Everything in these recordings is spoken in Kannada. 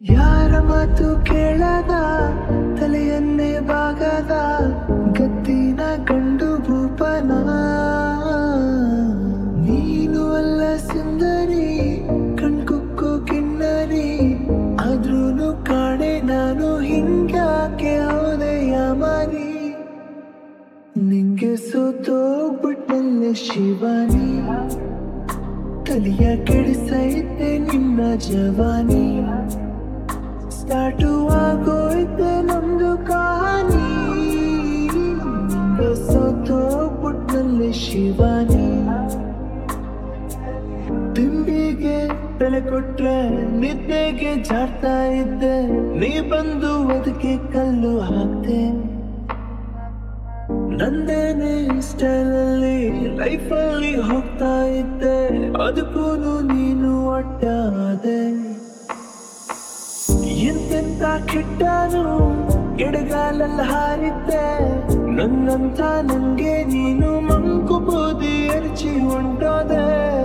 ಯಾರ ಮಾತು ಕೇಳದ ತಲೆಯನ್ನೇ ಬಾಗದ ಗತ್ತಿನ ಗಂಡು ಭೂಪನ ನೀನು ಅಲ್ಲ ಸುಂದರಿ ಕಣ್ಕುಕ್ಕೋ ಕಿನ್ನರಿ ಆದ್ರೂನು ಕಾಣೆ ನಾನು ಹಿಂಗ್ಯಾಕೆ ಹೌದೆಯ ಮರಿ ನಿಂಗೆ ಸೋತೋಗ್ಬಿಟ್ಟಲ್ಲ ಶಿವಾನಿ ತಲಿಯ ಕೆಡಿಸೈತೆ ನಿನ್ನ ಜವಾನಿ ಸ್ಟಾರ್ಟು ಆಗೋಯ್ತೆ ನಮ್ದು ಕಹಾನಿ ನಿಂಗೆ ಸೋತೋಗ್ಬಿಟ್ನಲ್ಲಿ ಶಿವಾನಿ ತಿಂಬಿಗೆ ಬೆಲೆ ಕೊಟ್ರೆ ನಿದ್ದೆಗೆ ಜಾಡ್ತಾ ಇದ್ದೆ ನೀ ಬಂದು ಅದಕ್ಕೆ ಕಲ್ಲು ಹಾಕ್ತೆ ನಂದೇನೆ ಸ್ಟೈಲಲ್ಲಿ ಲೈಫಲ್ಲಿ ಹೋಗ್ತಾ ಇದ್ದೆ ಅದಕ್ಕೂ ನೀನು ಅಡ್ಡಾದೆ ಎಂತೆಂತ ಕೆಟ್ಟನು ಎಡಗಾಲಲ್ಲಿ ಹಾರಿದ್ದೆ ನನ್ನಂತ ನಂಗೆ ನೀನು ಮಂಕು ಬೂದಿ ಎರಚಿ ಹೊಂಟೋದೆ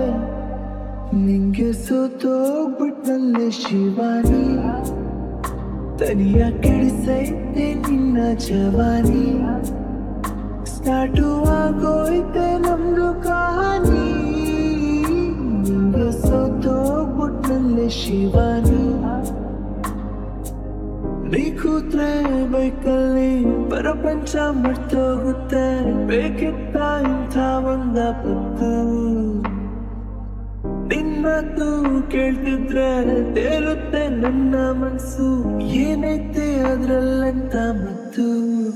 ನಿಂಗೆ ಸೋತೋಗ್ಬಿಟ್ನಲ್ಲೇ ಶಿವಾನಿ ತನಿಯ ಕೆಡಿಸೈತೆ ನಿನ್ನ ಜವಾನಿ ಸ್ಟಾರ್ಟು ಆಗೋಯ್ತೆ ನಮ್ದು ಕಹಾನಿ ನಿಂಗೆ ಸೋತೋಗ್ಬಿಟ್ನಲ್ಲೇ ಶಿವಾನಿ ನೀ ಕೂತ್ರೆ ಬೈಕಲ್ಲಿ ಪ್ರಪಂಚ ಮರ್ತೋಗುತ್ತೆ ಬೇಕಿತ್ತ ಇಂಥ ಒಂದ ಪತ್ತು ನಿನ್ನದು ಕೇಳ್ತಿದ್ರೆ ತೇರುತ್ತೆ ನನ್ನ ಮನ್ಸು ಏನೈತೆ ಅದ್ರಲ್ಲಂತ ಮತ್ತು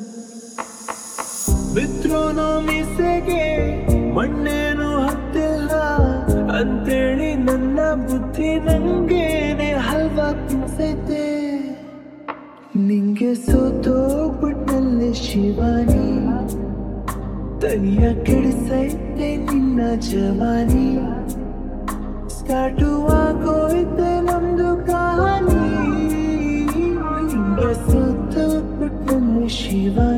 ಬಿದ್ರೂನು ಮೀಸೆಗೆ ಮಣ್ಣೇನು ಹತ್ತಿಲ್ಲ ಅಂತೇಳಿ ನನ್ನ ಬುದ್ಧಿ ನಂಗೇನೆ ಹಲ್ವಾ ತಿನ್ಸೈತೆ ನಿಂಗೆ ಸೋತೋಗ್ಬಿಟ್ನಲ್ಲೇ ಶಿವಾನಿ ತನಿಯ ಕೆಡಿಸೈತೆ ನಿನ್ನ ಜವಾನಿ ಸ್ಟಾರ್ಟು ಆಗೋಯ್ತೆ ನಮ್ದು ಕಹಾನಿ ನಿಂಗೆ ಸೋತೋಗ್ಬಿಟ್ನಲ್ಲೇ ಶಿವಾನಿ